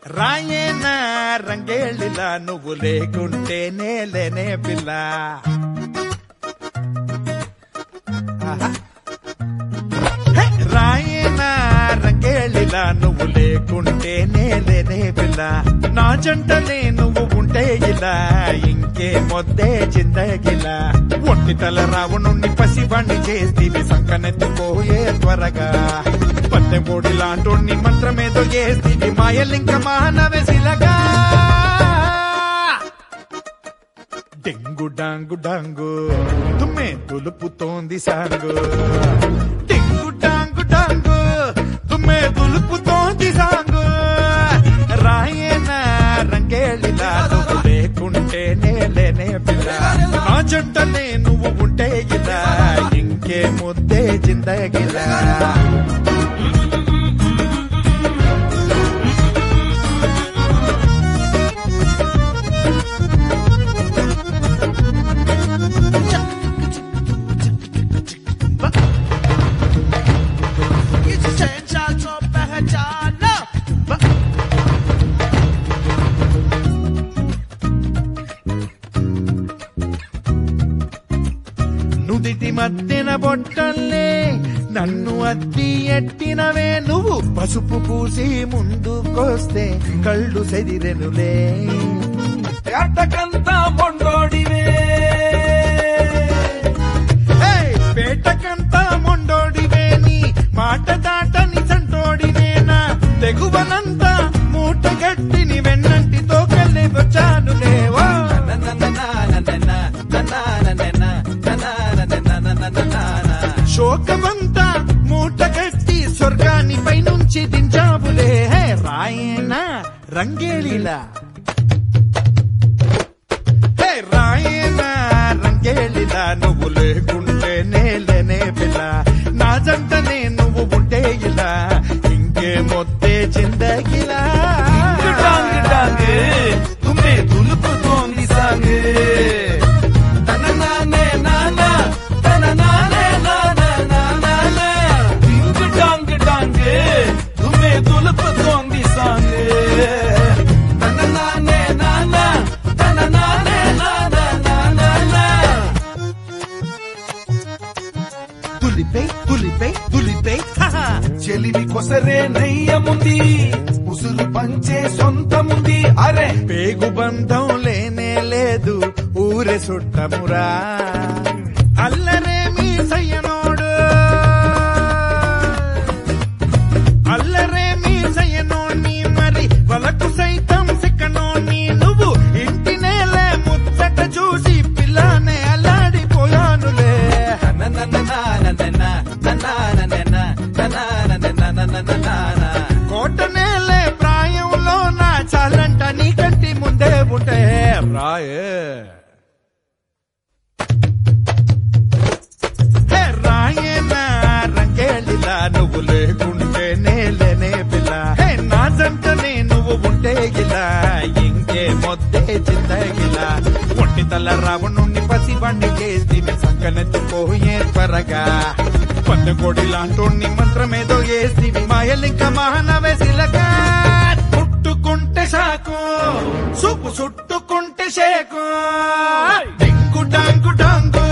రాయేనా రంగేళ్ళిలా నువ్వు లేకుంటే నేలేనే పిల్ల ఆహా. హే! రాయేనా రంగేళ్ళిలా నువ్వు లేకుంటే నేలేనే పిల్ల నా జంటలే నువ్వు ఉంటే ఇలా ఇంకే మొద్దే చిందగిలా ఒంటి తల రావణుణ్ణి పసివాణ్ణి చేస్తీవి సంకనెత్తుకోయే త్వరగా పత్తెమూడి లాంటోణ్ణి మంత్రమేదో చేస్తీవి మాయలింక మానవెసిలగా డెంగు డాంగు డాంగు తుమ్మే దులుపుతోంది సాంగు డెంగు డాంగు డాంగు తుమ్మే దులుపుతోంది సాంగు రాయేనా రంగేళిలా నువ్వు లేకుంటే నేలేనే పిల్ల నా జంటలే నువ్వు ఉంటే ఇలా ఇంకే ముద్దే జిందగిలా నుదిటి మధ్యన బొట్టల్లే నన్ను అద్ది ఎట్టినవే నువ్వు పసుపు పూసి ముందుకొస్తే కళ్ళు సెదిరెనులే అట్టకంతా మొండోడివే ఏయ్! పేటకంతా మొండోడివే నీ మాట దాటని సంటోడివేనా తెగువనంతా మూటగట్టిని వెన్నంటితో కళ్ళి వచ్చానులేవో శోకమంతా మూటగట్టి స్వర్గాన్ని పైనుంచి దించావులే హే రాయేనా రంగేళిలా హే రాయేనా రంగేళిలా నువ్వు లేకుంటే నేలేనే పిల్ల నా జంటనే నువ్వు ఉంటే ఇలా ఇంకే మొత్తే చిందగిలా డాంగ్ డాంగ్ తుమ్మే దులుపుతోంది సాంగ్ తన నానే నానా తన నానే నానా నానా డింగ్ డాంగ్ డాంగ్ తుమ్మే దులుపుతోంది సాంగ్ తన నానే నానా తన నానే నానా నానా తులిపై తులిపై తులిపై హహ. చెలివి కొసరే నయ్యముంది ఉసురు పంచే సొంతముంది అరే పేగు బంధం లేనే లేదు ఊరే సుట్టమురా అల్లరే మీ సయ్యనోడు అల్లరే మీ సయ్యనోని మరి వలకు సైతం సిక్కనోని నువ్వు ఇంటి నేలే ముచ్చట చూసి పిల్లనే అల్లాడిపోయానులే కోట నేలే ప్రాయంలో నా చాలంట నీ కంటి ముందే ఉంటే రాయే హే రాయేనా రంగేళిలా నువ్వు లేకుంటే నేలేనే పిల్ల హే నా జంటనే నువ్వు ఉంటే ఇలా ఇంకే మొద్దే చిందగిలా ఒంటి తల రావణుణ్ణి పసివాణ్ణి చేసి సంకనెత్తుకోయే త్వరగా పందకోడి లాంటోణ్ణి మంత్రమేదో వేసి మాయలింక మహానవేసిలగా ముట్టుకుంటే సాకు సూపు చుట్టుకుంటే షేకు డింగు డాంగు డాంగు